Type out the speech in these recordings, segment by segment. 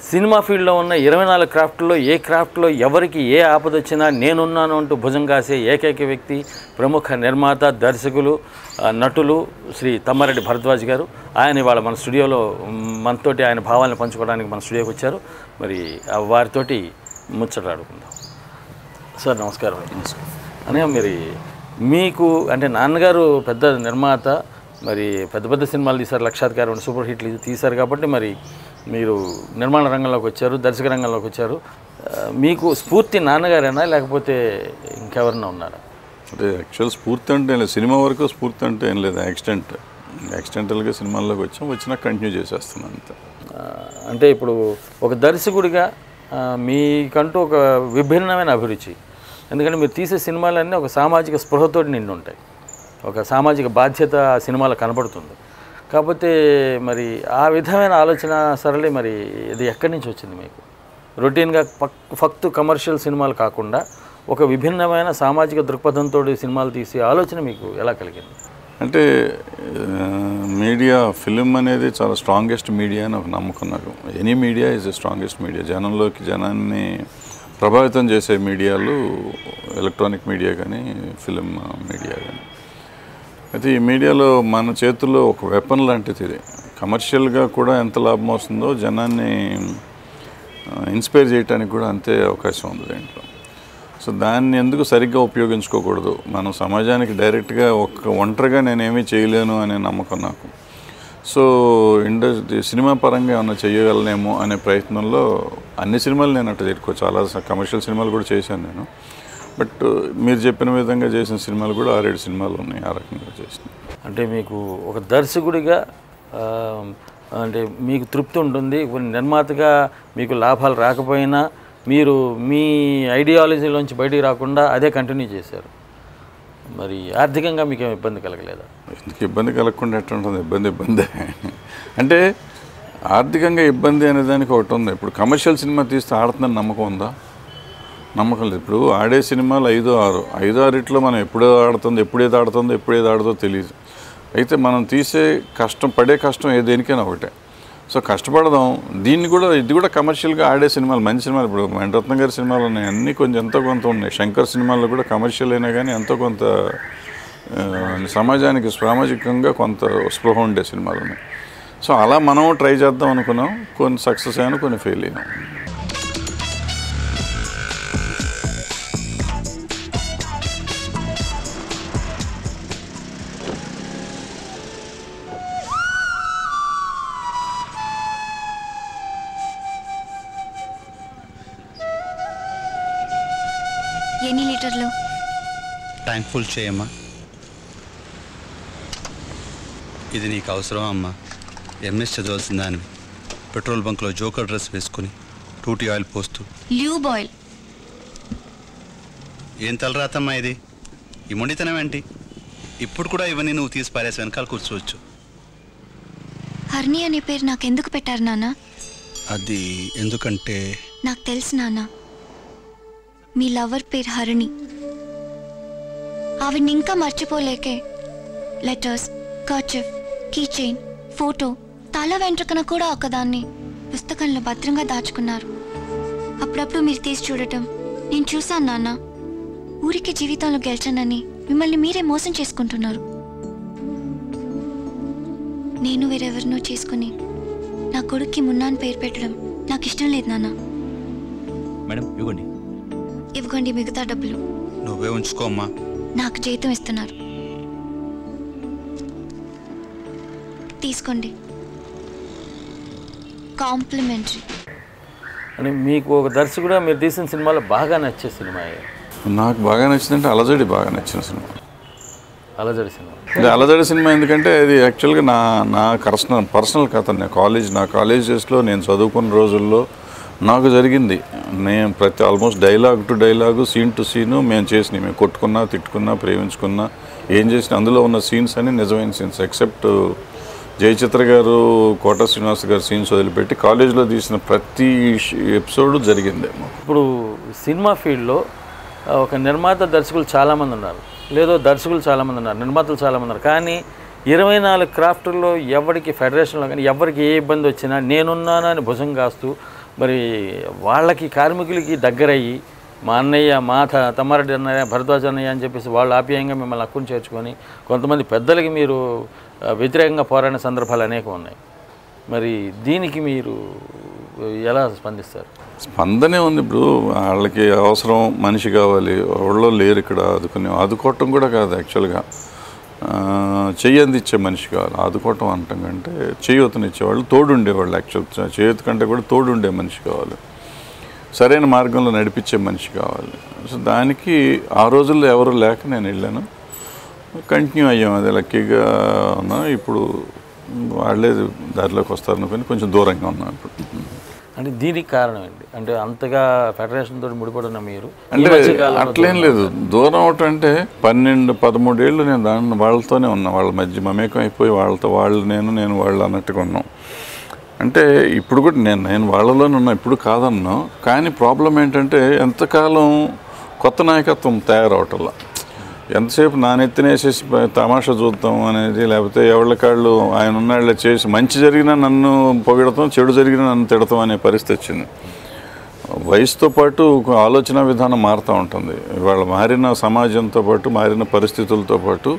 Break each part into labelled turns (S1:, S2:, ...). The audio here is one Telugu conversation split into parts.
S1: సినిమా ఫీల్డ్లో ఉన్న ఇరవై నాలుగు క్రాఫ్ట్లో ఏ క్రాఫ్ట్లో ఎవరికి ఏ ఆపద వచ్చినా నేనున్నాను అంటూ భుజం కాసే ఏకైక వ్యక్తి ప్రముఖ నిర్మాత దర్శకులు ఆ, నటులు శ్రీ తమ్మారెడ్డి భరద్వాజ్ గారు ఆయన ఇవాళ మన స్టూడియోలో మ్, మనతోటి ఆయన భావాలను పంచుకోవడానికి మన స్టూడియోకి వచ్చారు మరి ఆ వారితోటి ముచ్చటాడుకుందాం సార్ నమస్కారం అనే మరి మీకు అంటే నాన్నగారు పెద్ద నిర్మాత మరి పెద్ద పెద్ద సినిమాలు తీశారు లక్షాధికారం సూపర్ హిట్లు తీశారు కాబట్టి మరి మీరు నిర్మాణ రంగంలోకి వచ్చారు దర్శక రంగంలోకి వచ్చారు ఆ, మీకు స్ఫూర్తి నాన్నగారేనా లేకపోతే ఇంకెవరన్నా ఉన్నారా
S2: అంటే యాక్చువల్ స్ఫూర్తి అంటే ఏం లేదు సినిమా వరకు స్ఫూర్తి అంటే ఏం లేదు యాక్సిడెంట్ యాక్సిడెంటల్గా సినిమాల్లోకి వచ్చాం వచ్చినా కంటిన్యూ చేసేస్తున్నాను అంతే
S1: ఆ, అంటే ఇప్పుడు ఒక దర్శకుడిగా ఆ, మీకంటూ ఒక విభిన్నమైన అభిరుచి ఎందుకంటే మీరు తీసే సినిమాలన్నీ ఒక సామాజిక స్పృహతో నిండి ఉంటాయి ఒక సామాజిక బాధ్యత ఆ సినిమాలో కనబడుతుంది కాకపోతే మరి ఆ విధమైన ఆలోచన సరళి మరి ఇది ఎక్కడి నుంచి వచ్చింది మీకు రొటీన్గా పక్ ఫక్తు కమర్షియల్ సినిమాలు కాకుండా ఒక విభిన్నమైన సామాజిక దృక్పథంతో సినిమాలు తీసే ఆలోచన మీకు ఎలా కలిగింది
S2: అంటే మీడియా ఫిలిం అనేది చాలా స్ట్రాంగెస్ట్ మీడియా అని ఒక నమ్మకం నాకు any media is the strongest media జనంలోకి జనాన్ని ప్రభావితం చేసే మీడియాలు ఎలక్ట్రానిక్ మీడియా కానీ ఫిలిం మీడియా కానీ అయితే ఈ మీడియాలో మన చేతుల్లో ఒక వెపన్ లాంటిది ఇది కమర్షియల్గా కూడా ఎంత లాభం వస్తుందో జనాన్ని ఇన్స్పైర్ చేయడానికి కూడా అంతే అవకాశం ఉంది దీంట్లో సో దాన్ని ఎందుకు సరిగ్గా ఉపయోగించుకోకూడదు మనం సమాజానికి డైరెక్ట్గా ఒక ఒంటరిగా నేనేమీ చేయలేను అనే నమ్మకం నాకు సో ఇండస్ట్రీ సినిమా పరంగా ఏమన్నా చేయగలనేమో అనే ప్రయత్నంలో అన్ని సినిమాలు నేను అట్లా చేరుకో చాలా కమర్షియల్ సినిమాలు కూడా చేశాను నేను బట్ మీరు చెప్పిన విధంగా చేసిన సినిమాలు కూడా ఆరేడు సినిమాలు ఉన్నాయి ఆ రకంగా చేసిన
S1: అంటే మీకు ఒక దర్శకుడిగా ఆ, అంటే మీకు తృప్తి ఉంటుంది కొన్ని నిర్మాతగా మీకు లాభాలు రాకపోయినా మీరు మీ ఐడియాలజీలోంచి బయటికి రాకుండా అదే కంటిన్యూ చేశారు మరి ఆర్థికంగా మీకు ఏం ఇబ్బంది కలగలేదా
S2: ఎందుకు ఇబ్బంది కలగకుండా ఎట్లా ఉంటుంది ఇబ్బంది ఇబ్బందే అంటే ఆర్థికంగా ఇబ్బంది అనే దానికి ఒకటి ఉంది ఇప్పుడు కమర్షియల్ సినిమా తీస్తే ఆడుతుందని నమ్మకం ఉందా నమ్మకం లేదు ఇప్పుడు ఆడే సినిమాలు ఐదో ఆరు ఐదో ఆరిట్లో మనం ఎప్పుడో ఆడుతుందో ఎప్పుడేది ఆడుతుందో ఎప్పుడేది ఆడుతుందో తెలియదు అయితే మనం తీసే కష్టం పడే కష్టం ఏ దేనికైనా ఒకటే సో కష్టపడదాం దీన్ని కూడా ఇది కూడా కమర్షియల్గా ఆడే సినిమాలు మంచి సినిమాలు ఇప్పుడు మణిరత్నం గారి సినిమాలు ఉన్నాయి అన్నీ కొంచెం ఎంతో కొంత ఉన్నాయి శంకర్ సినిమాల్లో కూడా కమర్షియల్ అయినా కానీ ఎంతో కొంత ఆ, సమాజానికి సామాజికంగా కొంత స్పృహ ఉండే సినిమాలు ఉన్నాయి సో అలా మనం ట్రై చేద్దాం అనుకున్నాం కొన్ని సక్సెస్ అయ్యాను కొన్ని ఫెయిల్ అయినాం
S3: ఎన్ని లీటర్లు
S4: ట్యాంక్ ఫుల్ చేయమ్మా ఇది నీకు అవసరం అమ్మా ఎంఎస్ చదవాల్సిన దానివి పెట్రోల్ బంక్లో జోకర్ డ్రెస్ వేసుకుని టూటీ ఆయిల్ పోస్తూ
S3: ల్యూబ్ ఆయిల్
S4: ఏం తలరాతమ్మా ఇది ఈ మొండితనం ఏంటి ఇప్పుడు కూడా ఇవన్నీ నువ్వు తీసి పారేసి వెనకాల కూర్చోవచ్చు
S3: హర్ని అనే పేరు నాకెందుకు పెట్టారు నాన్న
S4: అది ఎందుకంటే
S3: నాకు తెలుసు నాన్న మీ లవర్ పేరు హరిణి ఆవిడ్ని ఇంకా మర్చిపోలేకే letters kerchief key chain photo తల వెంట్రుకన కూడా ఒకదాన్ని పుస్తకంలో భద్రంగా దాచుకున్నారు అప్పుడప్పుడు మీరు తీసి చూడటం నేను చూశాను నాన్న ఊరికి జీవితంలో గెలిచానని మిమ్మల్ని మీరే మోసం చేసుకుంటున్నారు నేను వేరెవరినో చేసుకుని నా కొడుక్కి మున్నాన్ పేరు పెట్టడం నాకు ఇష్టం లేదు నాన్న
S5: మేడం ఇవ్వండి
S3: ఇవ్వకండి మిగతా డబ్బులు
S4: నువ్వే ఉంచుకో అమ్మా
S3: నాకు జీతం ఇస్తున్నారు తీసుకోండి కాంప్లిమెంటరీ
S1: అని మీకు ఒక దర్శకుడిగా మీరు తీసిన సినిమాలో బాగా నచ్చే సినిమా ఏది?
S2: నాకు బాగా నచ్చిందంటే అలజడి బాగా నచ్చిన సినిమా
S1: అలజడి సినిమా
S2: ఇది అలజడి సినిమా ఎందుకంటే అది యాక్చువల్గా నా నా పర్సనల్ పర్సనల్ కథ నేను కాలేజ్ నా కాలేజ్ డేస్లో నేను చదువుకున్న రోజుల్లో నాకు జరిగింది నేను ప్రతి almost dialogue to dialogue scene to scene మేము చేసినాయి మేము కొట్టుకున్నా తిట్టుకున్నా ప్రేమించుకున్నా ఏం చేసినా అందులో ఉన్న సీన్స్ అన్ని నిజమైన సీన్స్ ఎక్సెప్ట్ జయచిత్ర గారు కోట శ్రీనివాస్ గారు సీన్స్ వదిలిపెట్టి కాలేజ్లో తీసిన ప్రతి ఎపిసోడ్ జరిగింది
S1: ఇప్పుడు సినిమా ఫీల్డ్లో ఆ, ఒక నిర్మాత దర్శకులు చాలామంది ఉన్నారు లేదో దర్శకులు చాలామంది ఉన్నారు నిర్మాతలు చాలామంది ఉన్నారు కానీ ఇరవై నాలుగు క్రాఫ్టుల్లో ఎవరికి ఫెడరేషన్లో కానీ ఎవరికి ఏ ఇబ్బంది వచ్చినా నేనున్నానని భుజం కాస్తూ మరి వాళ్ళకి కార్మికులకి దగ్గరయ్యి మా అన్నయ్య మా త తమ్మారెడ్డి అన్నయ్య భరద్వాజ్ అన్నయ్య అని చెప్పేసి వాళ్ళు ఆప్యాయంగా మిమ్మల్ని హక్కును చేర్చుకొని కొంతమంది పెద్దలకి మీరు ఆ, వ్యతిరేకంగా పోరాడిన సందర్భాలు అనేకం ఉన్నాయి మరి దీనికి మీరు ఎలా స్పందిస్తారు
S2: స్పందనే ఉంది ఇప్పుడు వాళ్ళకి అవసరం మనిషి కావాలి ఎవరో లేరు ఇక్కడ ఆదుకునే ఆదుకోవటం కూడా కాదు యాక్చువల్గా ఆ, చెయ్యి అందించే మనిషి కావాలి ఆదుకోవటం అంటాం కంటే చేయూతనిచ్చేవాళ్ళు తోడు ఉండేవాళ్ళు యాక్చువల్ చేయూత కంటే కూడా తోడు ఉండే మనిషి కావాలి సరైన మార్గంలో నడిపించే మనిషి కావాలి సో దానికి ఆ రోజుల్లో ఎవరు లేక నేను వెళ్ళాను కంటిన్యూ అయ్యాం అది లక్కీగా ఉన్నా ఇప్పుడు వాళ్ళే దారిలోకి వస్తారనుకొని కొంచెం దూరంగా ఉన్నాం ఇప్పుడు
S1: అంటే దీనికి కారణం ఏంటి అంటే అంతగా ఫెడరేషన్ తోటి ముడిపడిన మీరు ఈ
S2: అంటే
S1: మధ్య కాలంలో
S2: అట్లేం లేదు దూరం అవటం అంటే పన్నెండు పదమూడేళ్ళు నేను దాని వాళ్ళతోనే ఉన్నా వాళ్ళ మధ్య మమేకం అయిపోయి వాళ్ళతో వాళ్ళు నేను నేను వాళ్ళు అన్నట్టుగా ఉన్నాం అంటే ఇప్పుడు కూడా నేను నేను వాళ్ళలోనే ఉన్నా ఇప్పుడు కాదన్నా కానీ ప్రాబ్లం ఏంటంటే ఎంతకాలం కొత్త నాయకత్వం తయారవటంలా ఎంతసేపు నా నెత్తినేసేసి ప- తమాషా చూద్దాం అనేది లేకపోతే ఎవళ్ళ కాళ్ళు ఆయన ఉన్నాళ్ళ చేసి మంచి జరిగినా నన్ను పొగడతాం చెడు జరిగినా నన్ను తిడతాం అనే పరిస్థితి వచ్చింది వయసుతో పాటు ఒక ఆలోచన విధానం మారుతూ ఉంటుంది ఇవాళ మారిన సమాజంతో పాటు మారిన పరిస్థితులతో పాటు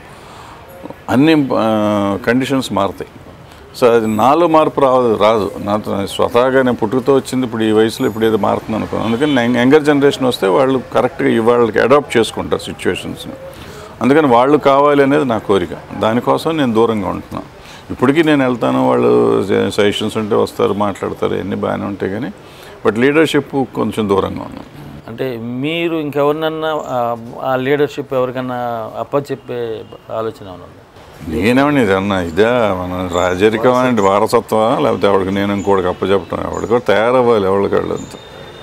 S2: అన్ని కండిషన్స్ మారుతాయి సో అది నాలో మార్పు రాదు రాదు నాతో స్వతహాగా నేను పుట్టుకతో వచ్చింది ఇప్పుడు ఈ వయసులో ఇప్పుడు ఏదో మారుతుంది అనుకున్నాను అందుకని నేను యంగర్ జనరేషన్ వస్తే వాళ్ళు కరెక్ట్గా వాళ్ళకి అడాప్ట్ చేసుకుంటారు సిచ్యువేషన్స్ని అందుకని వాళ్ళు కావాలి అనేది నా కోరిక దానికోసం నేను దూరంగా ఉంటున్నాను ఇప్పటికీ నేను వెళ్తాను వాళ్ళు సజెషన్స్ ఉంటే వస్తారు మాట్లాడతారు ఎన్ని బాగానే ఉంటాయి కానీ బట్ లీడర్షిప్ కొంచెం దూరంగా ఉన్నాను
S1: అంటే మీరు ఇంకెవరినన్నా ఆ- ఆ లీడర్షిప్ ఎవరికన్నా అప్పచెప్పే ఆలోచన ఏమైనా ఉందా?
S2: నేనేమని ఇది అన్న ఇదే మన రాజరికం అంటే వారసత్వమా లేకపోతే ఎవరికి నేను ఇంకోటికి అప్పచెప్పటం ఎవరికి కూడా తయారవ్వాలి ఎవరికి వాళ్ళు అంత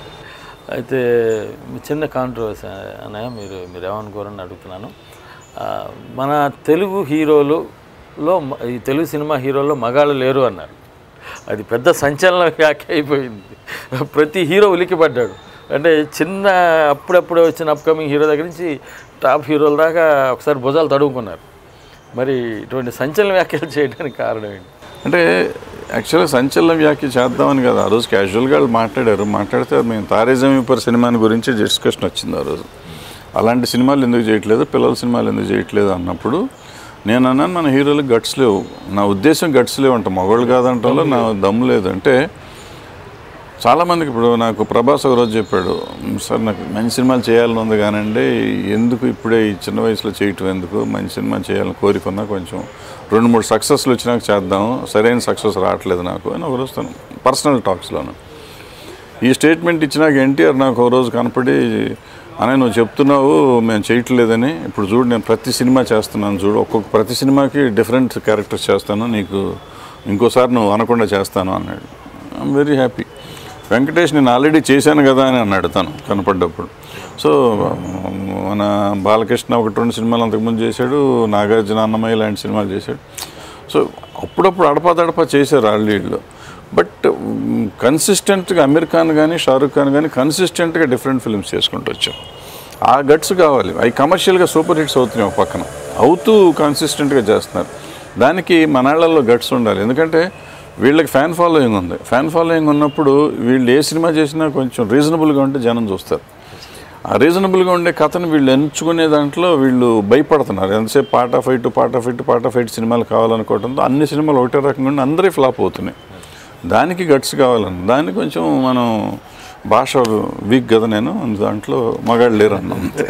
S1: అయితే మీ చిన్న కాంట్రవర్సీ అన్నయ్య మీరు మీరు ఏమనుకోరని అడుగుతున్నాను ఆ, మన తెలుగు హీరోలులో మ- ఈ తెలుగు సినిమా హీరోల్లో మగాళ్ళు లేరు అన్నారు అది పెద్ద సంచలన వ్యాఖ్య అయిపోయింది ప్రతి హీరో ఉలిక్కిపడ్డాడు అంటే చిన్న అప్పుడప్పుడే వచ్చిన అప్కమింగ్ హీరో దగ్గర నుంచి టాప్ హీరోల దాకా ఒకసారి భుజాలు తడుముకున్నారు మరి ఇటువంటి సంచలన వ్యాఖ్యలు చేయడానికి కారణం ఏంటి
S2: అంటే యాక్చువల్గా సంచలన వ్యాఖ్య చేద్దామని కదా ఆ రోజు క్యాజువల్గా వాళ్ళు మాట్లాడారు మాట్లాడితే మేము తారేజమీపర్ సినిమాని గురించి డిస్కషన్ వచ్చింది ఆ రోజు అలాంటి సినిమాలు ఎందుకు చేయట్లేదు పిల్లల సినిమాలు ఎందుకు చేయట్లేదు అన్నప్పుడు నేను అన్నాను మన హీరోలకు గట్స్ లేవు నా ఉద్దేశం గట్స్ లేవు అంట మగవాళ్ళు కాదంటలో నా దమ్ము లేదు అంటే చాలామందికి ఇప్పుడు నాకు ప్రభాస్ ఒక రోజు చెప్పాడు సార్ నాకు మంచి సినిమాలు చేయాలని ఉంది కానండి ఎందుకు ఇప్పుడే ఈ చిన్న వయసులో చేయటం ఎందుకు మంచి సినిమా చేయాలని కోరికున్నా కొంచెం రెండు మూడు సక్సెస్లు వచ్చినాక చేద్దాం సరైన సక్సెస్ రావట్లేదు నాకు అని ఒక రోజు తను పర్సనల్ టాక్స్లోను ఈ స్టేట్మెంట్ ఇచ్చినాక ఎన్టీఆర్ నాకు ఒక రోజు కనపడి అనే నువ్వు చెప్తున్నావు మేము చేయట్లేదని ఇప్పుడు చూడు నేను ప్రతి సినిమా చేస్తున్నాను చూడు ఒక్కొక్క ప్రతి సినిమాకి డిఫరెంట్ క్యారెక్టర్స్ చేస్తాను నీకు ఇంకోసారి నువ్వు అనకుండా చేస్తాను అన్నాడు ఐఎమ్ వెరీ హ్యాపీ వెంకటేష్ నేను ఆల్రెడీ చేశాను కదా అని అన్నాడు తను కనపడ్డప్పుడు సో మన బాలకృష్ణ ఒకటి రెండు సినిమాలు అంతకుముందు చేశాడు నాగార్జున అన్నమయ్య లాంటి సినిమాలు చేశాడు సో అప్పుడప్పుడు అడపాదడపా చేశారు వాళ్ళు వీళ్ళు బట్ కన్సిస్టెంట్గా అమీర్ ఖాన్ కానీ షారుఖ్ ఖాన్ కానీ కన్సిస్టెంట్గా డిఫరెంట్ ఫిల్మ్స్ చేసుకుంటూ వచ్చారు ఆ గట్స్ కావాలి అవి కమర్షియల్గా సూపర్ హిట్స్ అవుతున్నాయి ఒక పక్కన అవుతూ కన్సిస్టెంట్గా చేస్తున్నారు దానికి మనాళ్ళల్లో గట్స్ ఉండాలి ఎందుకంటే వీళ్ళకి ఫ్యాన్ ఫాలోయింగ్ ఉంది ఫ్యాన్ ఫాలోయింగ్ ఉన్నప్పుడు వీళ్ళు ఏ సినిమా చేసినా కొంచెం రీజనబుల్గా ఉంటే జనం చూస్తారు ఆ రీజనబుల్గా ఉండే కథను వీళ్ళు ఎంచుకునే దాంట్లో వీళ్ళు భయపడుతున్నారు ఎంతసేపు పాట ఫైట్ పాట ఫైట్ పాట ఫైట్ సినిమాలు కావాలనుకోవడంతో అన్ని సినిమాలు ఒకటే రకంగా ఉండి అందరి ఫ్లాప్ అవుతున్నాయి దానికి గట్స్ కావాలని దాన్ని కొంచెం మనం భాష వీక్ కదా నేను దాంట్లో మగాళ్ళు లేరు అన్నాం అంతే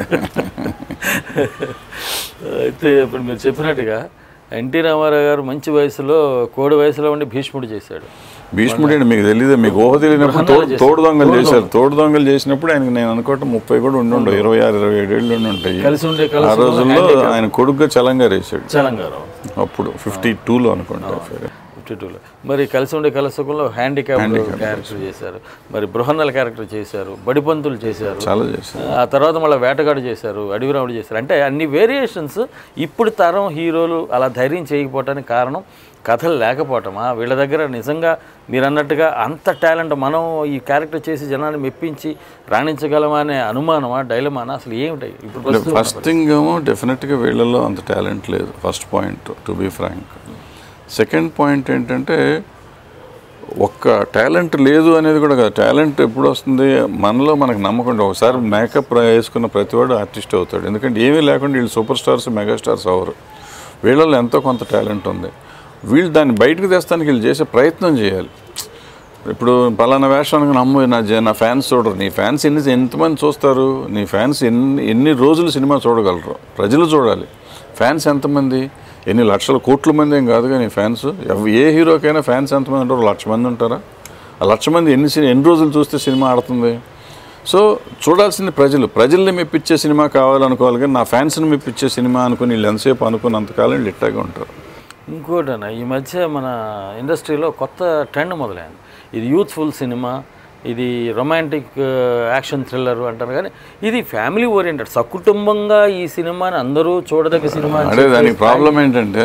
S1: అయితే ఇప్పుడు మీరు చెప్పినట్టుగా ఎన్టీ రామారావు గారు మంచి వయసులో కోడి వయసులో ఉండి భీష్ముడు చేశాడు
S2: భీష్ముడు అంటే మీకు తెలియదు మీకు ఊహ తెలియనప్పుడు తోడు తోడు దొంగలు చేశారు తోడు దొంగలు చేసినప్పుడు ఆయనకి నేను అనుకోవటం ముప్పై కూడా ఉండి ఉండవు ఇరవై ఆరు ఇరవై ఏడు ఏళ్ళు ఉండి ఉంటాయి
S1: కలిసి ఉండే
S2: ఆ
S1: కలిసి
S2: రోజుల్లో ఆయన కొడుకుగా చలంగా వేసాడు
S1: చలంగారావు
S2: అప్పుడు ఫిఫ్టీ టూలో అనుకుంటా
S1: ఫిఫ్టీ టూలో మరి కలిసి ఉండే కలసకంలో హ్యాండిక్యాప్ క్యారెక్టర్ చేశారు మరి బృహన్నల క్యారెక్టర్ చేశారు బడిపంతులు చేశారు
S2: చాలా చేశారు
S1: ఆ తర్వాత మళ్ళీ వేటగాడు చేశారు అడవిరాముడు చేశారు అంటే అన్ని వేరియేషన్స్ ఇప్పుడు తరం హీరోలు అలా ధైర్యం చేయకపోవటానికి కారణం కథలు లేకపోవటమా వీళ్ళ దగ్గర నిజంగా మీరు అన్నట్టుగా అంత టాలెంట్ మనం ఈ క్యారెక్టర్ చేసి జనాన్ని మెప్పించి రాణించగలమా అనే అనుమానమా డైలమానా అసలు ఏమిటాయి ఇప్పుడు ప్రస్తుతం
S2: ఫస్ట్ థింగ్ ఏమో డెఫినెట్గా వీళ్ళలో అంత టాలెంట్ లేదు first point to be frank second point ఏంటంటే ఒక్క టాలెంట్ లేదు అనేది కూడా కాదు టాలెంట్ ఎప్పుడు వస్తుంది మనలో మనకు నమ్మకం ఉంటుంది. ఒకసారి మేకప్ వేసుకున్న ప్రతివాడు ఆర్టిస్ట్ అవుతాడు ఎందుకంటే ఏమీ లేకుండా వీళ్ళు సూపర్ స్టార్స్ మెగాస్టార్స్ అవ్వరు వీళ్ళలో ఎంతో కొంత టాలెంట్ ఉంది వీళ్ళు దాన్ని బయటకు తెస్తానికి వీళ్ళు చేసే ప్రయత్నం చేయాలి ఇప్పుడు పలానా వేషానికి నమ్ము నా జ- నా ఫ్యాన్స్ చూడరు నీ ఫ్యాన్స్ ఎన్ని ఎంతమంది చూస్తారు నీ ఫ్యాన్స్ ఎన్ని ఎన్ని రోజులు సినిమా చూడగలరు ప్రజలు చూడాలి ఫ్యాన్స్ ఎంతమంది ఎన్ని లక్షల కోట్ల మంది ఏం కాదుగా నీ ఫ్యాన్స్ ఎవ- ఏ హీరోకైనా ఫ్యాన్స్ ఎంతమంది ఉంటారు లక్ష మంది ఉంటారా ఆ లక్ష మంది ఎన్ని సిని- ఎన్ని రోజులు చూస్తే సినిమా ఆడుతుంది సో చూడాల్సింది ప్రజలు ప్రజల్ని మెప్పించే సినిమా కావాలనుకోవాలి కానీ నా ఫ్యాన్స్ని మెప్పించే సినిమా అనుకుని వీళ్ళు ఎంతసేపు అనుకున్నంతకాలం వీళ్ళు ఇట్టాగే ఉంటారు
S1: ఇంకోటి అన్న ఈ మధ్య మన ఇండస్ట్రీలో కొత్త ట్రెండ్ మొదలైంది ఇది యూత్ఫుల్ సినిమా ఇది రొమాంటిక్ యాక్షన్ థ్రిల్లర్ అంటారు కానీ ఇది ఫ్యామిలీ ఓరియంటెడ్ సకుటుంబంగా ఈ సినిమాని అందరూ చూడదగ్గ సినిమా అని
S2: అంటే
S1: చెప్పే
S2: దానికి ప్రాబ్లం ఏంటంటే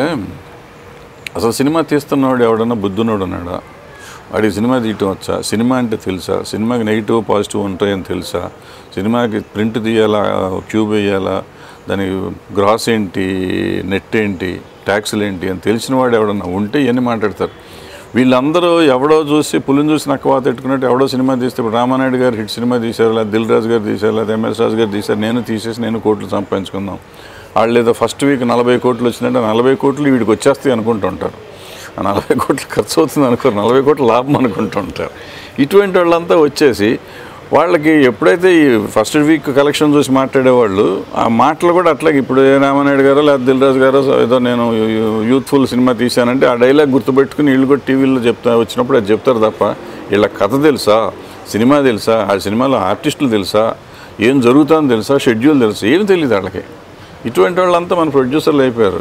S2: అసలు సినిమా తీస్తున్నవాడు ఎవడన్నా బుద్ధునోడు ఉన్నాడా వాడికి సినిమా తీయటం వచ్చా సినిమా అంటే తెలుసా సినిమాకి నెగిటివ్ పాజిటివ్ ఉంటాయని తెలుసా సినిమాకి ప్రింట్ తీయాలా క్యూబ్ వేయాలా దానికి గ్రాస్ ఏంటి నెట్ ఏంటి ట్యాక్స్లు ఏంటి అని తెలిసిన వాడు ఎవడన్నా ఉంటే ఇవన్నీ మాట్లాడతారు వీళ్ళందరూ ఎవడో చూసి పులిని చూసి నక్కవా పెట్టుకున్నట్టు ఎవడో సినిమా తీస్తే ఇప్పుడు రామానాయుడు గారు హిట్ సినిమా తీశారు లేదా దిల్ రాజు గారు తీశారు లేదా ఎంఎస్ రాజు గారు తీశారు నేను తీసేసి నేను కోట్లు సంపాదించుకుందాం వాళ్ళు ఏదో ఫస్ట్ వీక్ నలభై కోట్లు వచ్చిందంటే ఆ నలభై కోట్లు వీడికి వచ్చేస్తాయి అనుకుంటుంటారు ఆ నలభై కోట్లు ఖర్చు అవుతుంది అనుకోరు నలభై కోట్లు లాభం అనుకుంటుంటారు ఇటువంటి వాళ్ళంతా వచ్చేసి వాళ్ళకి ఎప్పుడైతే ఈ ఫస్ట్ వీక్ కలెక్షన్ చూసి మాట్లాడేవాళ్ళు ఆ మాటలు కూడా అట్లాగే ఇప్పుడు ఏ రామానాయుడు గారో లేదా దిల్రాజు గారో ఏదో నేను యూత్ఫుల్ సినిమా తీశానంటే ఆ డైలాగ్ గుర్తుపెట్టుకుని వీళ్ళు కూడా టీవీలో చెప్తా వచ్చినప్పుడు అది చెప్తారు తప్ప వీళ్ళ కథ తెలుసా సినిమా తెలుసా ఆ సినిమాలో ఆర్టిస్టులు తెలుసా ఏం జరుగుతుందో తెలుసా షెడ్యూల్ తెలుసా ఏం తెలియదు వాళ్ళకి ఇటువంటి వాళ్ళంతా మన ప్రొడ్యూసర్లు అయిపోయారు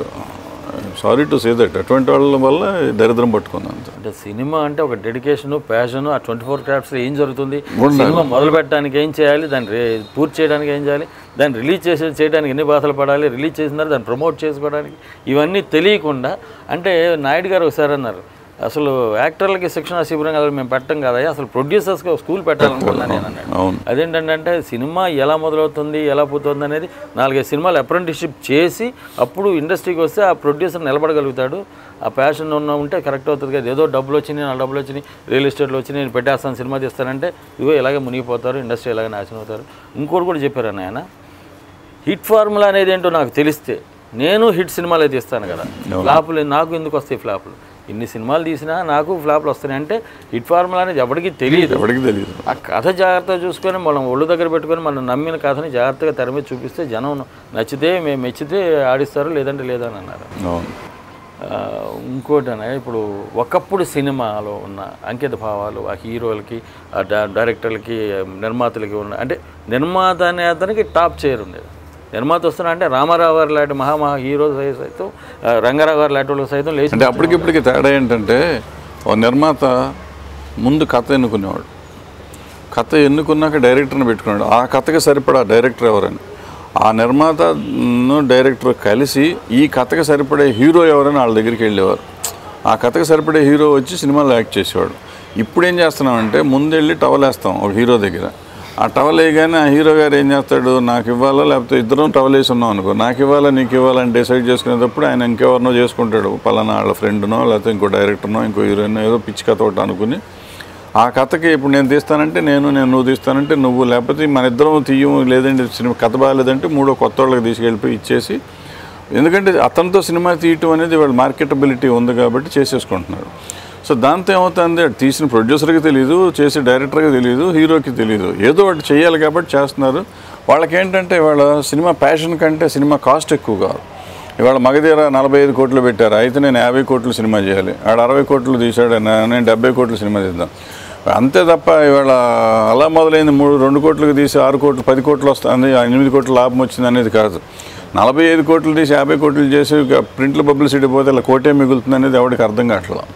S2: సారీ టు సే దట్ అటువంటి వాళ్ళ వల్ల దరిద్రం పట్టుకుంది అంత
S1: అంటే సినిమా అంటే ఒక డెడికేషన్ ప్యాషన్ ఆ ట్వంటీ ఫోర్ క్రాఫ్ట్స్ ఏం జరుగుతుంది
S2: ఉండాలి.
S1: సినిమా మొదలు పెట్టడానికి ఏం చేయాలి దాన్ని రే- పూర్తి చేయడానికి ఏం చేయాలి దాన్ని రిలీజ్ చేసే చేయడానికి ఎన్ని బాధలు పడాలి రిలీజ్ చేసిన తర్వాత దాన్ని ప్రమోట్ చేసుకోవడానికి ఇవన్నీ తెలియకుండా అంటే నాయుడు గారు ఒకసారి అన్నారు అసలు యాక్టర్లకి శిక్షణ శిబిరం కదా మేము పెట్టం కదా అసలు ప్రొడ్యూసర్స్కి ఒక స్కూల్ పెట్టాలనుకున్నాను నేను అన్నాడు
S2: అవును
S1: అదేంటంటే సినిమా ఎలా మొదలవుతుంది ఎలా పోతుంది అనేది నాలుగైదు సినిమాలు అప్రెంటిస్షిప్ చేసి అప్పుడు ఇండస్ట్రీకి వస్తే ఆ ప్రొడ్యూసర్ నిలబడగలుగుతాడు ఆ ప్యాషన్ ఉన్న ఉంటే కరెక్ట్ అవుతుంది కదా ఏదో డబ్బులు వచ్చినాయి నా డబ్బులు వచ్చినాయి రియల్ ఎస్టేట్లో వచ్చి నేను పెట్టేస్తాను సినిమా తీస్తానంటే ఇవో ఇలాగే మునిగిపోతారు ఇండస్ట్రీ ఇలాగే నాశనం అవుతారు ఇంకోటి కూడా చెప్పారు అన్న ఆయన హిట్ ఫార్ములా అనేది ఏంటో నాకు తెలిస్తే నేను హిట్ సినిమాలే తీస్తాను కదా ఫ్లాపులు నాకు ఎందుకు వస్తాయి ఫ్లాపులు ఇన్ని సినిమాలు తీసినా నాకు ఫ్లాపులు వస్తున్నాయి అంటే హిట్ ఫార్ములా అనేది ఎవరికి తెలియదు
S2: ఎవరికి తెలియదు
S1: ఆ కథ జాగ్రత్తగా చూసుకొని మనం ఒళ్ళు దగ్గర పెట్టుకొని మనం నమ్మిన కథని జాగ్రత్తగా తెర మీద చూపిస్తే జనం నచ్చితే మేము మెచ్చితే ఆడిస్తారు లేదంటే లేదని అన్నారు
S2: అవును
S1: ఆ, ఇంకోటి అన్న ఇప్పుడు ఒకప్పుడు సినిమాలో ఉన్న అంకిత భావాలు ఆ హీరోలకి ఆ డా- డైరెక్టర్లకి నిర్మాతలకి ఉన్న అంటే నిర్మాత అనే అతనికి టాప్ చైర్ ఉండేది నిర్మాత వస్తున్నా అంటే రామారావు గారు లాంటి మహామహా హీరో సైతం ఆ, రంగారావు గారు లాంటి వాళ్ళు సైతం లేచి
S2: అంటే అప్పటికిప్పటికి తేడా ఏంటంటే ఓ నిర్మాత ముందు కథ ఎన్నుకునేవాడు కథ ఎన్నుకున్నాక డైరెక్టర్ని పెట్టుకున్నాడు ఆ కథకి సరిపడా డైరెక్టర్ ఎవరని ఆ నిర్మాత డైరెక్టర్ కలిసి ఈ కథకి సరిపడే హీరో ఎవరని వాళ్ళ దగ్గరికి వెళ్ళేవారు ఆ కథకి సరిపడే హీరో వచ్చి సినిమాలో యాక్ట్ చేసేవాడు ఇప్పుడు ఏం చేస్తున్నామంటే ముందెళ్ళి టవల్ వేస్తాం ఒక హీరో దగ్గర ఆ టవల్ వేయగానే ఆ హీరో గారు ఏం చేస్తాడు నాకు ఇవ్వాలా లేకపోతే ఇద్దరం టవల్ వేసి ఉన్నాం అనుకో నాకు ఇవ్వాలా నీకు ఇవ్వాలని డిసైడ్ చేసుకునేటప్పుడు ఆయన ఇంకెవరినో చేసుకుంటాడు పలానా వాళ్ళ ఫ్రెండ్నో లేకపోతే ఇంకో డైరెక్టర్నో ఇంకో హీరోయిన్ ఏదో పిచ్చి కథ ఒకటి అనుకుని ఆ కథకి ఇప్పుడు నేను తీస్తానంటే నేను నేను నువ్వు తీస్తానంటే నువ్వు లేకపోతే మన ఇద్దరం తీయము లేదంటే సినిమా కథ బాగాలేదంటే మూడో కొత్త వాళ్ళకి తీసుకెళ్ళిపోయి ఇచ్చేసి ఎందుకంటే అతనితో సినిమా తీయటం అనేది వాళ్ళ మార్కెటబిలిటీ ఉంది కాబట్టి చేసేసుకుంటున్నారు సో దాంతో ఏమవుతుంది అటు తీసిన ప్రొడ్యూసర్కి తెలియదు చేసే డైరెక్టర్కి తెలియదు హీరోకి తెలియదు ఏదో ఒకటి చేయాలి కాబట్టి చేస్తున్నారు వాళ్ళకి ఏంటంటే వాళ్ళ సినిమా ప్యాషన్ కంటే సినిమా కాస్ట్ ఎక్కువ కాదు ఇవాళ మగధీర నలభై ఐదు కోట్లు పెట్టారు అయితే నేను యాభై కోట్లు సినిమా చేయాలి ఆడ అరవై కోట్లు తీశాడు నా- నేను డెబ్బై కోట్లు సినిమా తీద్దాం అంతే తప్ప ఇవాళ అలా మొదలైంది మూడు రెండు కోట్లకు తీసి ఆరు కోట్లు పది కోట్లు వస్తుంది ఎనిమిది కోట్ల లాభం వచ్చింది అనేది కాదు నలభై ఐదు కోట్లు తీసి యాభై కోట్లు చేసి ఇక ప్రింట్లు పబ్లిసిటీ పోతే అలా కోటే మిగులుతుంది అనేది ఎవరికి అర్థం కావట్లేదు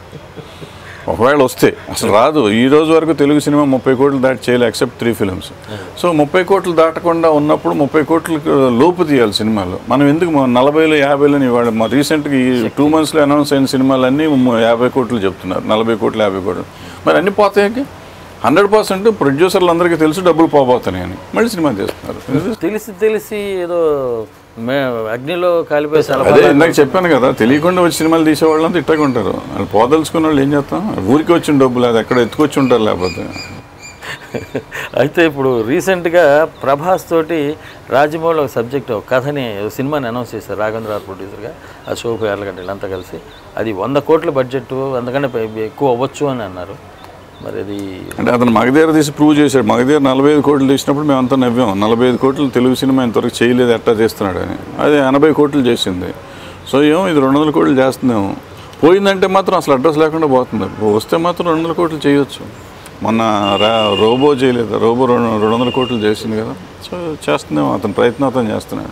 S2: ఒకవేళ వస్తే అసలు రాదు ఈ రోజు వరకు తెలుగు సినిమా ముప్పై కోట్లు దాటి చేయలే ఎక్సెప్ట్ త్రీ ఫిల్మ్స్ సో ముప్పై కోట్లు దాటకుండా ఉన్నప్పుడు ముప్పై కోట్లకు లోపు తీయాలి సినిమాలు మనం ఎందుకు మా నలభైలో యాభైలో ఇవాళ మా రీసెంట్గా ఈ టూ మంత్స్లో అనౌన్స్ అయిన సినిమాలన్నీ ము- యాభై కోట్లు చెప్తున్నారు నలభై కోట్లు యాభై కోట్లు మరి అన్ని పోతాయి హండ్రెడ్ పర్సెంట్ ప్రొడ్యూసర్లు అందరికీ తెలుసు డబ్బులు పోబోతున్నాయని మళ్ళీ సినిమా తీస్తున్నారు
S1: తెలిసి తెలిసి ఏదో మే అగ్నిలో కాలిపోయి
S2: అదే
S1: సెలవు
S2: ఇందాక చెప్పాను కదా తెలియకుండా వచ్చి సినిమాలు తీసేవాళ్ళంతా ఇట్టగా ఉంటారు వాళ్ళు పోదలుచుకున్న వాళ్ళు ఏం చేస్తాం ఊరికి వచ్చిన డబ్బులు అది ఎక్కడ ఎత్తుకొచ్చి ఉంటారు లేకపోతే
S1: అయితే ఇప్పుడు రీసెంట్గా ప్రభాస్ తోటి రాజమౌళి ఒక సబ్జెక్ట్ ఒక కథని ఒక సినిమాని అనౌన్స్ చేశారు రాఘవేంద్ర గారు ప్రొడ్యూసర్గా అశోక్ యార్లగడ్డ వీళ్ళంతా కలిసి అది వంద కోట్ల బడ్జెట్ అందుకంటే పై- ఎక్కువ అవ్వచ్చు అని అన్నారు మరి అది
S2: అంటే అతను మగధీర తీసి ప్రూవ్ చేశాడు మగధీర నలభై ఐదు కోట్లు తీసినప్పుడు మేము అంతా నవ్వాం నలభై ఐదు కోట్లు తెలుగు సినిమా ఇంతవరకు చేయలేదు ఎట్టా చేస్తున్నాడు అని అది ఎనభై కోట్లు చేసింది సో ఏమో ఇది రెండు వందల కోట్లు చేస్తున్నాము పోయిందంటే మాత్రం అసలు అడ్రస్ లేకుండా పోతుంది వస్తే మాత్రం రెండు వందల కోట్లు చేయొచ్చు మొన్న రా రోబో చేయలేదు రోబో రెండు రెండు వందల కోట్లు చేసింది కదా సో చేస్తున్నాం అతని ప్రయత్నం అతను చేస్తున్నాడు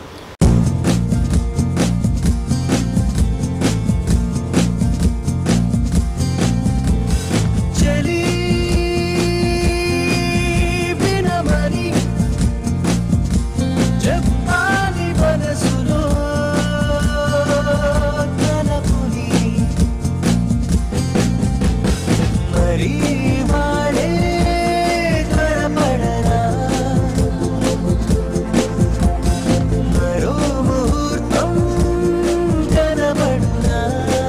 S6: చలి వినమని చెప్పాలి మనసులో తలపుని మరి వాడే త్వరపడరా మరో ముహూర్తం కనబడునా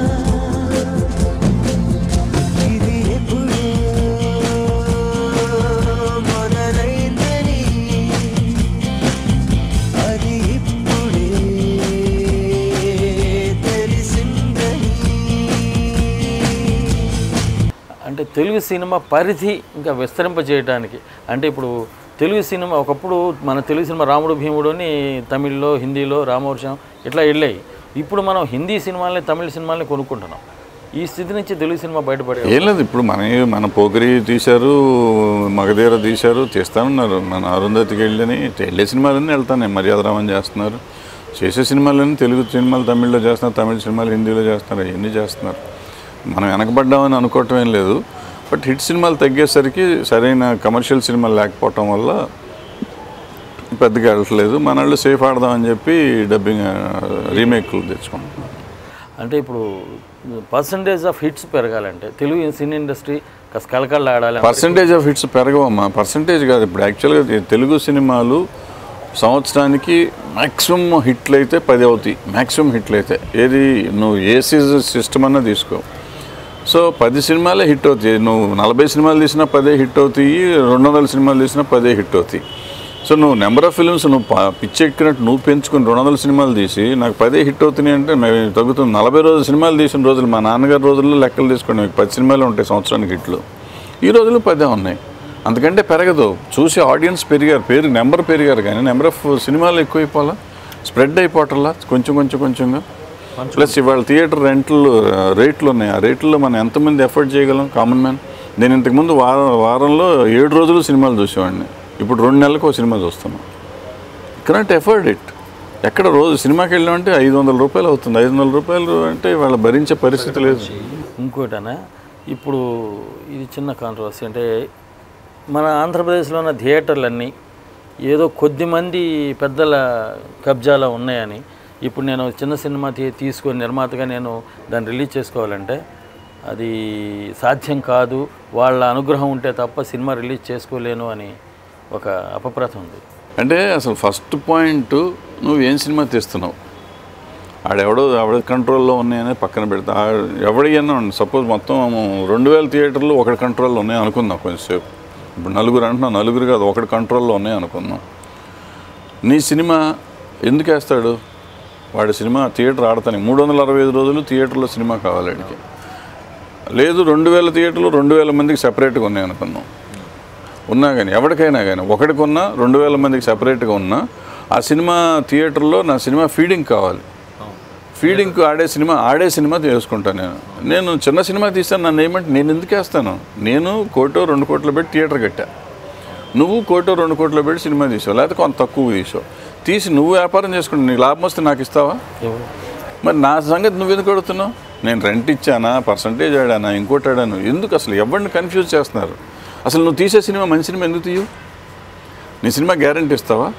S6: ఇది ఎప్పుడో మొదలైందని అది ఇప్పుడే తెలిసిందని
S1: అంటే తెలుగు సినిమా పరిధి ఇంకా విస్తరింపజేయడానికి అంటే ఇప్పుడు తెలుగు సినిమా ఒకప్పుడు మన తెలుగు సినిమా రాముడు భీముడు అని తమిళ్లో హిందీలో రామవర్షం ఇట్లా వెళ్ళాయి ఇప్పుడు మనం హిందీ సినిమాలని తమిళ సినిమాలని కొనుక్కుంటున్నాం ఈ స్థితి నుంచి తెలుగు సినిమా బయటపడే
S2: ఏం లేదు ఇప్పుడు మన మన పోకరి తీశారు మగధీర తీశారు తీస్తానున్నారు మన అరుంధతికి వెళ్ళని వెళ్ళే సినిమాలన్నీ వెళ్తానే మర్యాద రామని చేస్తున్నారు చేసే సినిమాలన్నీ తెలుగు సినిమాలు తమిళ్లో చేస్తున్నారు తమిళ సినిమాలు హిందీలో చేస్తున్నారు అవన్నీ చేస్తున్నారు మనం వెనకబడ్డామని అనుకోవటం ఏం లేదు బట్ హిట్ సినిమాలు తగ్గేసరికి సరైన కమర్షియల్ సినిమాలు లేకపోవటం వల్ల పెద్దగా వెళ్ళట్లేదు మన వాళ్ళు సేఫ్ ఆడదామని చెప్పి డబ్బింగ్ రీమేక్లు తెచ్చుకుంటున్నారు
S1: అంటే ఇప్పుడు పర్సంటేజ్ ఆఫ్ హిట్స్ పెరగాలంటే తెలుగు సినీ ఇండస్ట్రీ కాస్త కలకళ్ళు ఆడాలి
S2: పర్సంటేజ్ ఆఫ్ హిట్స్ పెరగవమ్మా పర్సంటేజ్ కాదు ఇప్పుడు యాక్చువల్గా ఈ తెలుగు సినిమాలు సంవత్సరానికి మ్యాక్సిమం హిట్లు అయితే పది అవుతాయి మ్యాక్సిమం హిట్లు అయితే ఏది నువ్వు ఏ సీజన్ సిస్టమ్ అన్నా తీసుకో సో పది సినిమాలే హిట్ అవుతాయి నువ్వు నలభై సినిమాలు తీసినా పదే హిట్ అవుతాయి రెండు వందల సినిమాలు తీసినా పదే హిట్ అవుతాయి సో నువ్వు నెంబర్ ఆఫ్ ఫిల్మ్స్ నువ్వు ప- పిచ్చెక్కినట్టు నువ్వు పెంచుకుని రెండు వందల సినిమాలు తీసి నాకు పదే హిట్ అవుతున్నాయి అంటే మేము తగ్గుతుంది నలభై రోజులు సినిమాలు తీసిన రోజులు మా నాన్నగారి రోజుల్లో లెక్కలు తీసుకోండి మీకు పది సినిమాలు ఉంటాయి సంవత్సరానికి హిట్లు ఈ రోజుల్లో పదే ఉన్నాయి అందుకంటే పెరగదు చూసి ఆడియన్స్ పెరిగారు పేరు నెంబర్ పెరిగారు కానీ నెంబర్ ఆఫ్ సినిమాలు ఎక్కువైపోవాలా స్ప్రెడ్ అయిపోవటంలా కొంచెం కొంచెం కొంచెంగా ప్లస్ ఇవాళ థియేటర్ రెంట్లు రేట్లు ఉన్నాయి ఆ రేట్లలో మనం ఎంతమంది ఎఫర్ట్ చేయగలం కామన్ మ్యాన్ నేను ఇంతకుముందు వారం వారంలో ఏడు రోజులు సినిమాలు చూసేవాడిని ఇప్పుడు రెండు నెలలకు ఒక సినిమా చూస్తున్నాను కరెంట్ ఎఫర్డ్ ఇట్ ఎక్కడ రోజు సినిమాకి వెళ్ళామంటే ఐదు వందల రూపాయలు అవుతుంది ఐదు వందల రూపాయలు అంటే వాళ్ళ భరించే పరిస్థితి లేదు
S1: ఇంకోటనా ఇప్పుడు ఇది చిన్న కాంట్రవర్సీ అంటే మన ఆంధ్రప్రదేశ్లో ఉన్న థియేటర్లన్నీ ఏదో కొద్ది మంది పెద్దల కబ్జాలో ఉన్నాయని ఇప్పుడు నేను చిన్న సినిమా తీ తీసుకొని నిర్మాతగా నేను దాన్ని రిలీజ్ చేసుకోవాలంటే అది సాధ్యం కాదు వాళ్ళ అనుగ్రహం ఉంటే తప్ప సినిమా రిలీజ్ చేసుకోలేను అని ఒక అపప్రథ ఉంది
S2: అంటే అసలు ఫస్ట్ పాయింట్ నువ్వు ఏం సినిమా తీస్తున్నావు ఆడెవడో ఆవిడ కంట్రోల్లో ఉన్నాయని పక్కన పెడతా ఆ- ఎవడికైనా సపోజ్ మొత్తం రెండు వేల థియేటర్లు ఒకటి కంట్రోల్లో ఉన్నాయి అనుకుందాం కొంచెంసేపు ఇప్పుడు నలుగురు అంటున్నాం నలుగురు కాదు ఒకటి కంట్రోల్లో ఉన్నాయి అనుకుందాం నీ సినిమా ఎందుకు వేస్తాడు వాడి సినిమా థియేటర్ ఆడతాను మూడు వందల అరవై ఐదు రోజులు థియేటర్లో సినిమా కావాలి వాడికి లేదు రెండు వేల థియేటర్లు రెండు వేల మందికి సెపరేట్గా ఉన్నాయి అనుకుందాం ఉన్నా కానీ ఎవరికైనా కానీ ఒకటికి ఉన్నా రెండు వేల మందికి సెపరేట్గా ఉన్నా ఆ సినిమా థియేటర్లో నా సినిమా ఫీడింగ్ కావాలి ఫీడింగ్కి ఆడే సినిమా ఆడే సినిమా చేసుకుంటాను నేను నేను చిన్న సినిమా తీస్తాను నన్ను ఏమంటే నేను ఎందుకు వేస్తాను నేను కోటో రెండు కోట్లు పెట్టి థియేటర్ కట్టా నువ్వు కోటో రెండు కోట్లు పెట్టి సినిమా తీసావు లేకపోతే కొంత తక్కువ తీసావు తీసి నువ్వు వ్యాపారం చేసుకుంటా నీకు లాభం వస్తే నాకు ఇస్తావా మరి నా సంగతి నువ్వు ఎందుకు అడుగుతున్నావు నేను రెంట్ ఇచ్చానా పర్సంటేజ్ ఆడానా ఇంకోటి ఆడాను ఎందుకు అసలు ఎవరిని కన్ఫ్యూజ్ చేస్తున్నారు అసలు నువ్వు తీసే సినిమా మంచి సినిమా ఎందుకు తీయవు నీ సినిమా గ్యారంటీ ఇస్తావా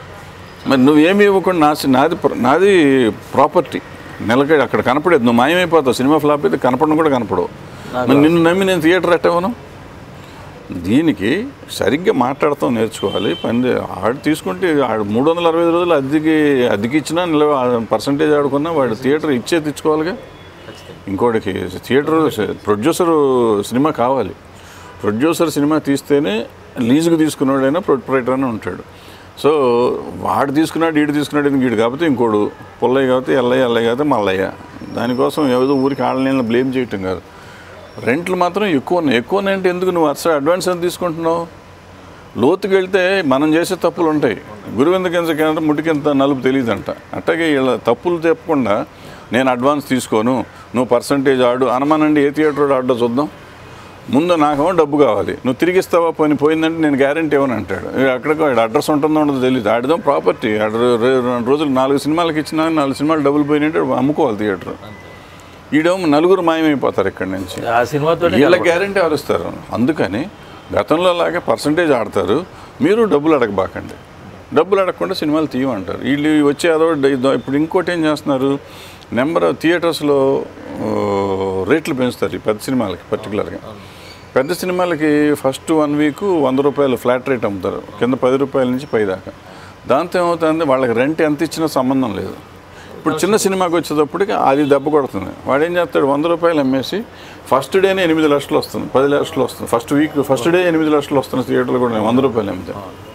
S2: మరి నువ్వేమి ఇవ్వకుండా నా సి- నాది ప్ర- నాది ప్రాపర్టీ నెలకి అక్కడ కనపడేది నువ్వు మాయమైపోతావు సినిమా ఫ్లాప్ అయితే కనపడడం కూడా కనపడవు మరి నిన్ను నమ్మి నేను థియేటర్ ఎట్టవను దీనికి సరిగ్గా మాట్లాడతాం నేర్చుకోవాలి పని ఆడు తీసుకుంటే ఆడు మూడు వందల అరవై ఐదు రోజులు అద్దెకి అద్దెకి ఇచ్చినా నిలవ పర్సంటేజ్ ఆడుకున్నా వాడు థియేటర్ ఇచ్చే తెచ్చుకోవాలిగా ఇంకోటికి థియేటర్ ప్రొడ్యూసర్ సినిమా కావాలి ప్రొడ్యూసర్ సినిమా తీస్తేనే లీజుకు తీసుకున్నాడైనా ప్రొపరేటర్ అని ఉంటాడు సో వాడు తీసుకున్నాడు వీడు తీసుకున్నాడు వీడు కాకపోతే ఇంకోడు పుల్లయ్య కాకపోతే ఎల్లయ్య ఎల్లయ్య కాకపోతే మల్లయ్య దానికోసం ఏదో ఊరికి ఆళ్ళని బ్లేమ్ చేయటం కాదు రెంట్లు మాత్రం ఎక్కువ ఉన్నాయి ఎక్కువ ఉన్నాయంటే ఎందుకు నువ్వు అసలు అడ్వాన్స్ ఎంత తీసుకుంటున్నావు లోతుకి వెళ్తే మనం చేసే తప్పులు ఉంటాయి గురువింద కింద ముటికింత నలుపు తెలియదంట అట్లాగే వీళ్ళ తప్పులు చెప్పకుండా నేను అడ్వాన్స్ తీసుకోను నువ్వు పర్సంటేజ్ ఆడు అనమానండి ఏ థియేటర్ ఆడో చూద్దాం ముందు నాకేమో డబ్బు కావాలి నువ్వు తిరిగి ఇస్తావా పోయి పోయిందంటే నేను గ్యారంటీ ఇవ్వను అంటాడు అక్కడికి వాడు అడ్రస్ ఉంటుందో ఉండదో తెలియదు ఆడదాం ప్రాపర్టీ ఆడ రె- రెండు రోజులు నాలుగు సినిమాలకి ఇచ్చినా నాలుగు సినిమాలు డబ్బులు పోయినట్టు అమ్ముకోవాలి థియేటర్ ఈడేమో నలుగురు మాయమైపోతారు ఇక్కడి నుంచి
S1: ఆ సినిమాతో
S2: వీళ్ళ గ్యారంటీ ఎవరు ఇస్తారు అందుకని గతంలో లాగే పర్సంటేజ్ ఆడతారు మీరు డబ్బులు అడగబాకండి డబ్బులు అడగకుండా సినిమాలు తీయమంటారు వీళ్ళు వచ్చే అదో ఇదో- ఇప్పుడు ఇంకోటి ఏం చేస్తున్నారు నెంబర్ ఆఫ్ థియేటర్స్లో ఆ, రేట్లు పెంచుతారు ఈ పెద్ద సినిమాలకి పర్టికులర్గా పెద్ద సినిమాలకి ఫస్ట్ వన్ వీక్ వంద రూపాయలు ఫ్లాట్ రేట్ అమ్ముతారు కింద పది రూపాయల నుంచి పై దాకా దాంతో ఏమవుతుంది వాళ్ళకి రెంట్ ఎంత ఇచ్చినా సంబంధం లేదు ఇప్పుడు చిన్న సినిమాకి వచ్చేటప్పటికి అది దెబ్బ కొడుతుంది వాడు ఏం చేస్తాడు వంద రూపాయలు అమ్మేసి ఫస్ట్ డేనే ఎనిమిది లక్షలు వస్తుంది పది లక్షలు వస్తుంది ఫస్ట్ వీక్ ఫస్ట్ డే ఎనిమిది లక్షలు వస్తుంది థియేటర్లు కూడా వంద రూపాయలు అమ్మితే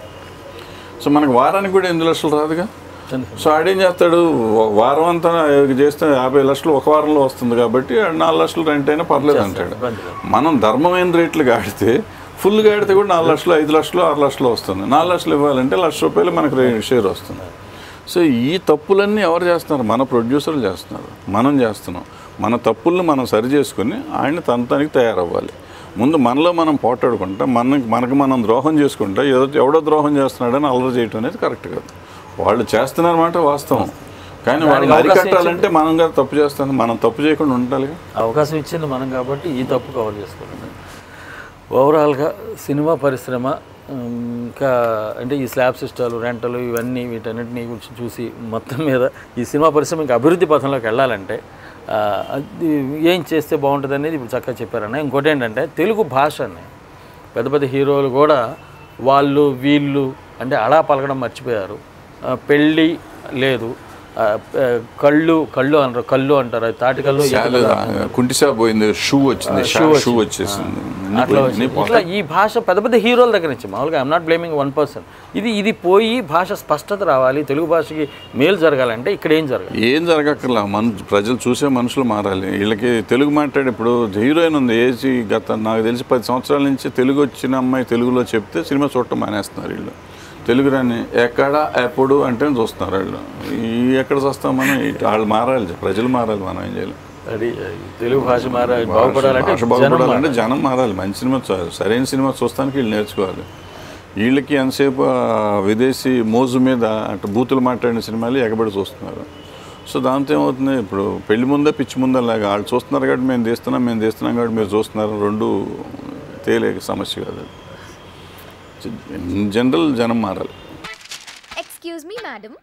S2: సో మనకు వారానికి కూడా ఎనిమిది లక్షలు రాదుగా సో ఆడేం చేస్తాడు ఒక వారం అంతా చేస్తే యాభై లక్షలు ఒక వారంలో వస్తుంది కాబట్టి ఆడు నాలుగు లక్షలు రెంట్ అయినా పర్లేదు అంటాడు మనం ధర్మమైన రేట్లు ఆడితే ఫుల్గా ఆడితే కూడా నాలుగు లక్షలు ఐదు లక్షలు ఆరు లక్షలు వస్తుంది నాలుగు లక్షలు ఇవ్వాలంటే లక్ష రూపాయలు మనకు రే- షేర్ వస్తుంది సో ఈ తప్పులన్నీ ఎవరు చేస్తున్నారు మన ప్రొడ్యూసర్లు చేస్తున్నారు మనం చేస్తున్నాం మన తప్పుల్ని మనం సరి చేసుకుని ఆయన తన తనకి తయారవ్వాలి ముందు మనలో మనం పోటాడుకుంటా మనకి మనకు మనం ద్రోహం చేసుకుంటా ఏదో ఎవడో ద్రోహం చేస్తున్నాడని అల్లరి చేయటం అనేది కరెక్ట్ కాదు వాళ్ళు చేస్తున్నారన్నమాట వాస్తవం కానీ వాళ్ళని
S1: దానికి అవకాశం
S2: అరికట్టాలంటే మనం కదా తప్పు చేస్తాం మనం తప్పు చేయకుండా ఉండాలిగా
S1: అవకాశం ఇచ్చింది మనం కాబట్టి ఈ తప్పు కవర్ చేసుకోవాలి ఓవరాల్గా సినిమా పరిశ్రమ ఉమ్, ఇంకా అంటే ఈ స్లాబ్ సిస్టాలు రెంటలు ఇవన్నీ వీటన్నిటిని గురించి చూసి మొత్తం మీద ఈ సినిమా పరిశ్రమ ఇంకా అభివృద్ధి పథంలోకి వెళ్ళాలంటే ఆ, అది ఏం చేస్తే బాగుంటుంది అనేది ఇప్పుడు చక్కగా చెప్పారన్న ఇంకోటి ఏంటంటే తెలుగు భాషని పెద్ద పెద్ద హీరోలు కూడా వాళ్ళు వీళ్ళు అంటే అలా పలకడం మర్చిపోయారు ఆ, పెళ్ళి లేదు ఆ, ఆ, కళ్ళు కళ్ళు అంటారు కళ్ళు అంటారు అది తాటి కళ్ళు ఈత కళ్ళు అంటారు.
S2: కుంటి షాప్ పోయింది షూ వచ్చింది
S1: షూ
S2: షూ
S1: వచ్చింది.
S2: వచ్చేసింది
S1: అట్లా వచ్చింది. ఇట్లా ఈ భాష పెద్ద పెద్ద హీరోల దగ్గర నుంచి మామూలుగా I'm not blaming one person ఇది ఇది పోయి భాష స్పష్టత రావాలి తెలుగు భాషకి మేలు జరగాలంటే ఇక్కడ ఏం జరగాలి
S2: ఏం జరగక్కర్లా మన ప్రజలు చూసే మనుషులు మారాలి వీళ్ళకి తెలుగు మాట్లాడే ఇప్పుడు హీరోయిన్ ఉంది ఏజ్ గత నాకు తెలిసి పది సంవత్సరాల నుంచి తెలుగు వచ్చిన అమ్మాయి తెలుగులో చెప్తే సినిమా చూడటం మానేస్తున్నారు వీళ్ళు తెలుగు రాని ఎక్కడ ఎప్పుడు అంటే చూస్తున్నారు వీళ్ళు ఈ ఎక్కడ చూస్తాం మనం ఇటు వాళ్ళు మారాలి ప్రజలు మారాలి మనం ఏం చేయాలి
S1: అది తెలుగు భాష మార బాగుపడాలంటే
S2: భాష
S1: జనం
S2: బాగుపడాలంటే
S1: మారాలి.
S2: జనం మారాలి మంచి సినిమా చూ- సరైన సినిమా చూస్తానికి వీళ్ళు నేర్చుకోవాలి వీళ్ళకి ఎంతసేపు ఆ విదేశీ మోజు మీద అటు బూతులు మాట్లాడిన సినిమాలు ఎగబడి చూస్తున్నారు సో దాంతో ఏమవుతుంది ఇప్పుడు పెళ్లి ముందే పిచ్చి ముందే లాగా వాళ్ళు చూస్తున్నారు కాబట్టి మేము తీస్తున్నాం మేము తీస్తున్నాం కాబట్టి మీరు చూస్తున్నారు రెండు తేలే సమస్య కాదు ఇన్ జనరల్ జనం మారాలి
S7: ఎక్స్క్యూజ్ మీ మేడం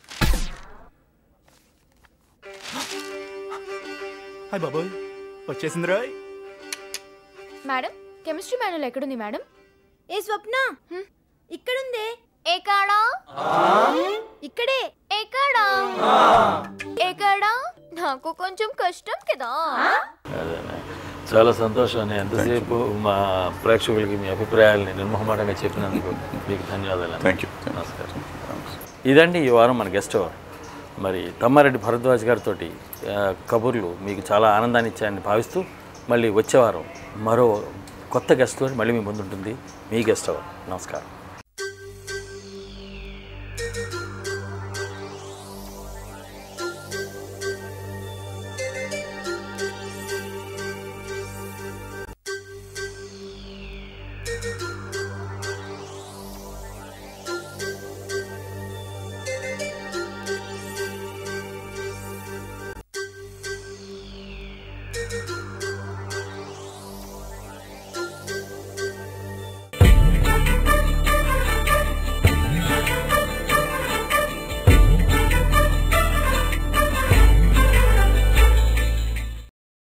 S5: హాయ్ బాబోయ్ వచ్చేసింది రాయ్
S7: మేడం కెమిస్ట్రీ మాన్యుల్ ఎక్కడుంది మేడం
S8: ఏ స్వప్న ఇక్కడుందే
S7: ఎక్కడా
S8: ఇక్కడే
S7: ఎక్కడా ఎక్కడా నాకు కొంచెం కష్టం కదా
S1: అదేనే. చాలా సంతోషం అని ఎంతసేపు మా ప్రేక్షకులకి మీ అభిప్రాయాలని నిర్మోహమాటంగా చెప్పినందుకు మీకు ధన్యవాదాలు
S2: థ్యాంక్ యూ
S1: నమస్కారం ఇదండి ఈ వారం మన గెస్ట్ అవర్ మరి తమ్మారెడ్డి భరద్వాజ్ గారితో కబుర్లు మీకు చాలా ఆనందాన్ని ఇచ్చాయని భావిస్తూ మళ్ళీ వచ్చే వారం మరో కొత్త గెస్ట్ మళ్ళీ మీ ముందుంటుంది మీ గెస్ట్ అవర్ నమస్కారం